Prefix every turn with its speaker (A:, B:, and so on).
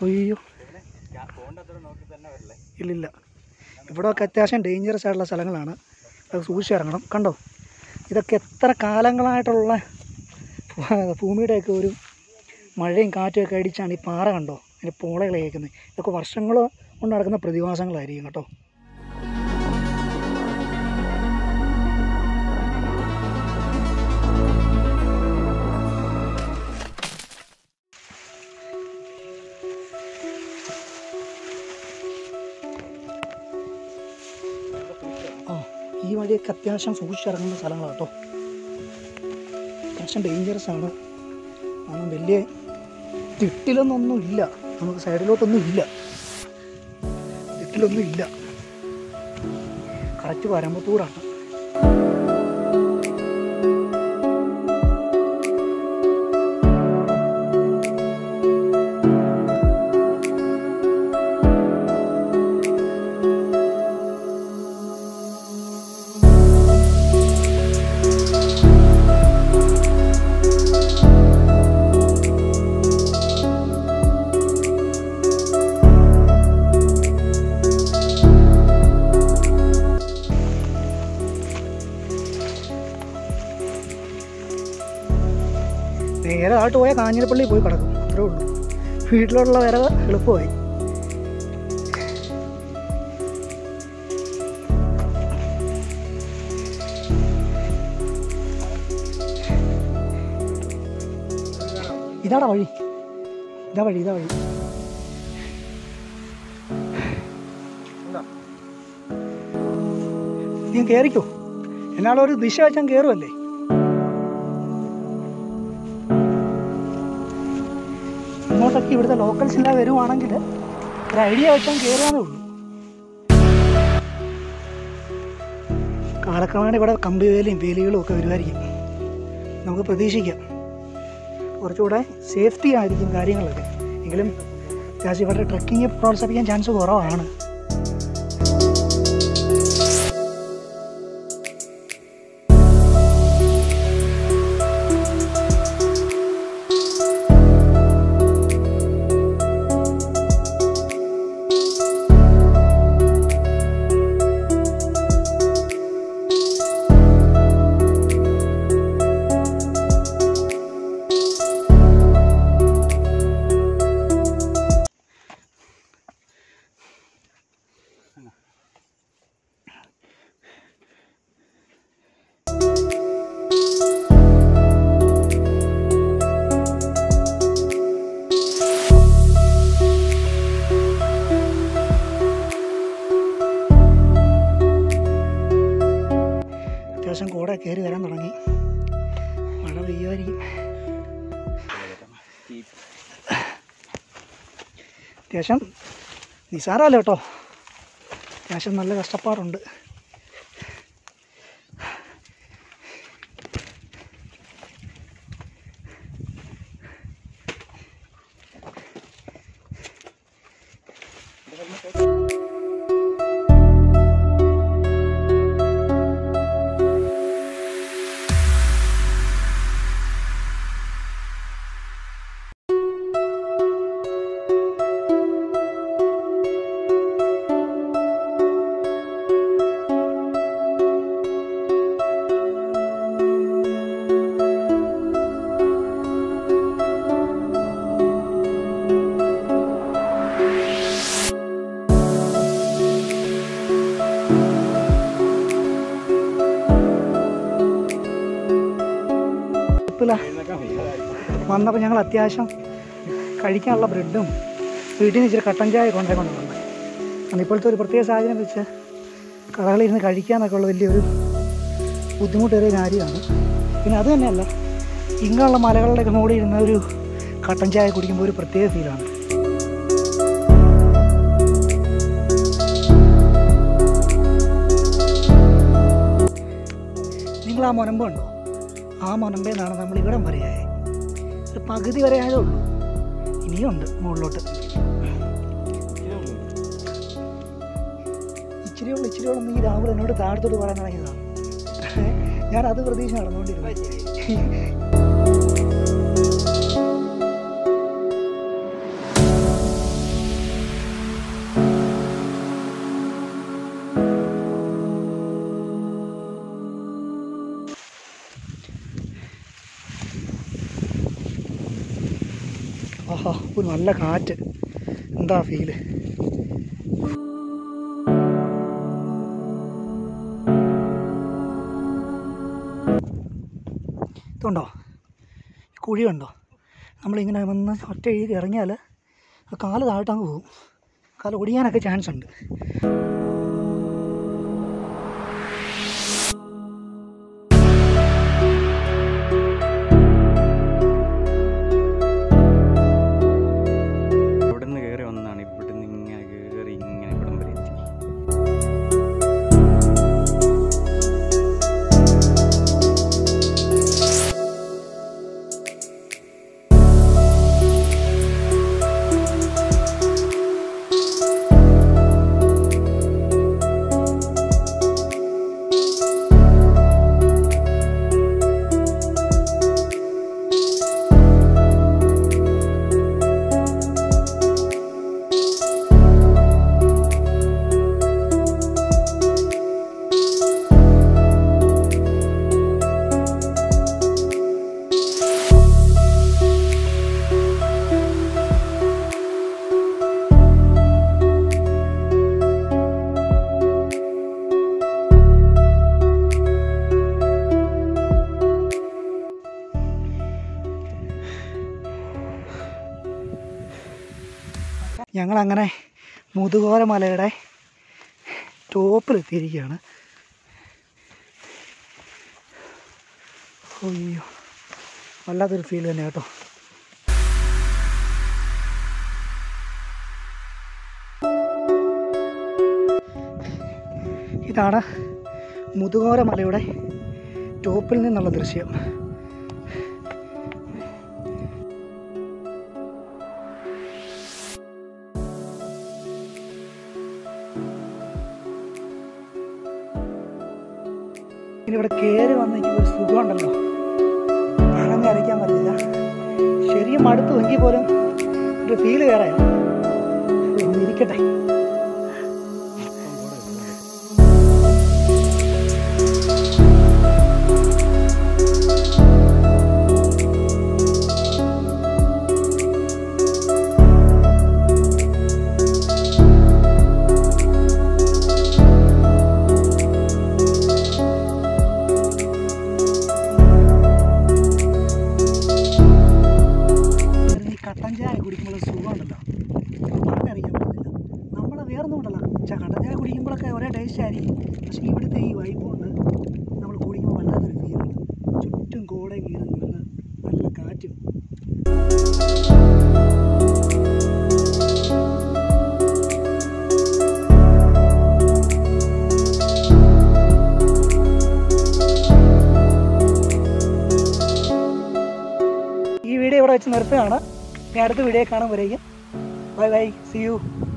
A: അയ്യോ ഇല്ലില്ല ഇവിടെ ഒക്കെ അത്യാവശ്യം ഡേഞ്ചറസ് ആയിട്ടുള്ള സ്ഥലങ്ങളാണ് അത് സൂക്ഷിച്ചിറങ്ങണം കണ്ടോ ഇതൊക്കെ എത്ര കാലങ്ങളായിട്ടുള്ള ഭൂമിയുടെയൊക്കെ ഒരു മഴയും കാറ്റുമൊക്കെ അടിച്ചാണ് ഈ പാറ കണ്ടോ അതിൻ്റെ പോളകൾ കേൾക്കുന്നത് ഇതൊക്കെ വർഷങ്ങൾ കൊണ്ട് നടക്കുന്ന പ്രതിഭാസങ്ങളായിരിക്കും കേട്ടോ ആ ഈ വഴിയൊക്കെ അത്യാവശ്യം സൂക്ഷിച്ചിറങ്ങുന്ന സ്ഥലങ്ങളാണ് കേട്ടോ അത്യാവശ്യം ഡേഞ്ചറസ് ആണ് കാരണം വലിയ തിട്ടിലൊന്നൊന്നും ഇല്ല നമുക്ക് സൈഡിലോട്ടൊന്നും ഇല്ല തിട്ടിലൊന്നും ഇല്ല കറക്റ്റ് വരമ്പത്തൂടാണ് നേരെ ആയിട്ട് പോയാൽ കാഞ്ഞിരപ്പള്ളി പോയി കിടക്കും അത്രേ ഉള്ളൂ വീട്ടിലോട്ടുള്ള വരവ് എളുപ്പമായി ഇതാടാ വഴി ഇതാ വഴി ഇതാ വഴി നീ കയറിക്കോ എന്നാലും ഒരു ദിശ വെച്ചാൽ കയറുമല്ലേ ഇങ്ങോട്ടൊക്കെ ഇവിടുത്തെ ലോക്കൽസ് എല്ലാം വരുവാണെങ്കിൽ ഒരു ഐഡിയ വെച്ചാൽ കയറാനേ ഉള്ളൂ കാലക്രമേണ ഇവിടെ കമ്പി വേലയും വേലികളും ഒക്കെ വരുമായിരിക്കും നമുക്ക് പ്രതീക്ഷിക്കാം കുറച്ചുകൂടെ സേഫ്റ്റി ആയിരിക്കും കാര്യങ്ങളൊക്കെ എങ്കിലും അത്യാവശ്യം ഇവിടെ ട്രക്കിങ് പ്രോത്സാഹിപ്പിക്കാൻ ചാൻസ് കുറവാണ് അത്യാവശ്യം കൂടെ കയറി വരാൻ തുടങ്ങി മഴ പെയ്യുമായിരിക്കും അത്യാവശ്യം നിസാരമല്ല കേട്ടോ അത്യാവശ്യം നല്ല കഷ്ടപ്പാടുണ്ട് കുഴപ്പമില്ല വന്നപ്പോൾ ഞങ്ങൾ അത്യാവശ്യം കഴിക്കാനുള്ള ബ്രെഡും വീട്ടിൽ നിന്ന് ഇച്ചിരി കട്ടൻ ചായ കൊണ്ടേ കൊണ്ടുവന്നത് കാരണം ഇപ്പോഴത്തെ ഒരു പ്രത്യേക സാഹചര്യം വെച്ച് കടകളിൽ കഴിക്കാനൊക്കെ ഉള്ള വലിയൊരു ബുദ്ധിമുട്ടേറിയ കാര്യമാണ് പിന്നെ അത് തന്നെയല്ല ഇങ്ങനെയുള്ള മലകളുടെ മുകളിൽ ഇരുന്ന ഒരു കട്ടൻ ചായ കുടിക്കുമ്പോൾ ഒരു പ്രത്യേക ഫീലാണ് നിങ്ങൾ ആ മുനമ്പ് ഉണ്ടോ ആ മുനമ്പേ നിന്നാണ് നമ്മൾ ഇവിടം വരെയായത് ഒരു പകുതി വരെ ആയതേ ഉള്ളൂ ഇനിയുണ്ട് മുകളിലോട്ട് ഇച്ചിരിയുള്ള ഇച്ചിരിയോളം നീ രാഹുൽ എന്നോട് താഴത്തോട്ട് പറയാൻ തുടങ്ങിയതാണ് ഞാൻ അത് പ്രതീക്ഷ നടന്നുകൊണ്ടിരുന്നു ആഹാ ഒരു നല്ല കാറ്റ് എന്താ ഫീല് ഇതുണ്ടോ ഈ കുഴി കണ്ടോ നമ്മളിങ്ങനെ വന്ന് ഒറ്റ എഴുതി ഇറങ്ങിയാൽ ആ കാല് താഴ്ത്തങ്ങ് പോകും കാല് ഒടിയാനൊക്കെ ചാൻസ് ഉണ്ട്
B: ഇവിടുന്ന് കയറി വന്നതാണ് ഇവിടുന്ന് ഇങ്ങനെ കയറി ഇങ്ങനെ ഇവിടം വരെ എത്തി
A: ഞങ്ങളങ്ങനെ മുതുകോര മലയുടെ ടോപ്പിലെത്തിയിരിക്കുകയാണ് അയ്യോ വല്ലാത്തൊരു ഫീൽ തന്നെ കേട്ടോ ഇതാണ് മുതുകോര മലയുടെ ടോപ്പിൽ നിന്നുള്ള ദൃശ്യം ഇനി ഇവിടെ കയറി വന്നെങ്കിൽ ഒരു സുഖമുണ്ടല്ലോ പറഞ്ഞറിയിക്കാൻ പറ്റില്ല ശരിയും അടുത്ത് എങ്കിൽ പോലും ഒരു ഫീല് വേറെ ഒന്ന് ഇരിക്കട്ടെ ഈ കട്ടൻ ചായ കുടിക്കുമ്പോൾ സുഖമുണ്ടല്ലോ പറഞ്ഞറിയിക്കാൻ പറ്റില്ല നമ്മൾ വേറൊന്നും ഉണ്ടല്ലോ പക്ഷേ കട്ടൻ ചായ കുടിക്കുമ്പോഴൊക്കെ ഒരേ ടേസ്റ്റ് ആയിരിക്കും പക്ഷേ ഇവിടുത്തെ ഈ വൈബ് കൊണ്ട് നമ്മൾ കുടിക്കുമ്പോൾ വല്ലാത്തൊരു ഫീലാണ് ചുറ്റും കോടെ കീറി നിന്ന് നല്ല കാറ്റും ഈ വീഡിയോ ഇവിടെ വെച്ച് നിർത്തുകയാണ് ഇനി അടുത്ത വീഡിയോ കാണുമ്പോഴേക്കും ബൈ ബൈ സി യു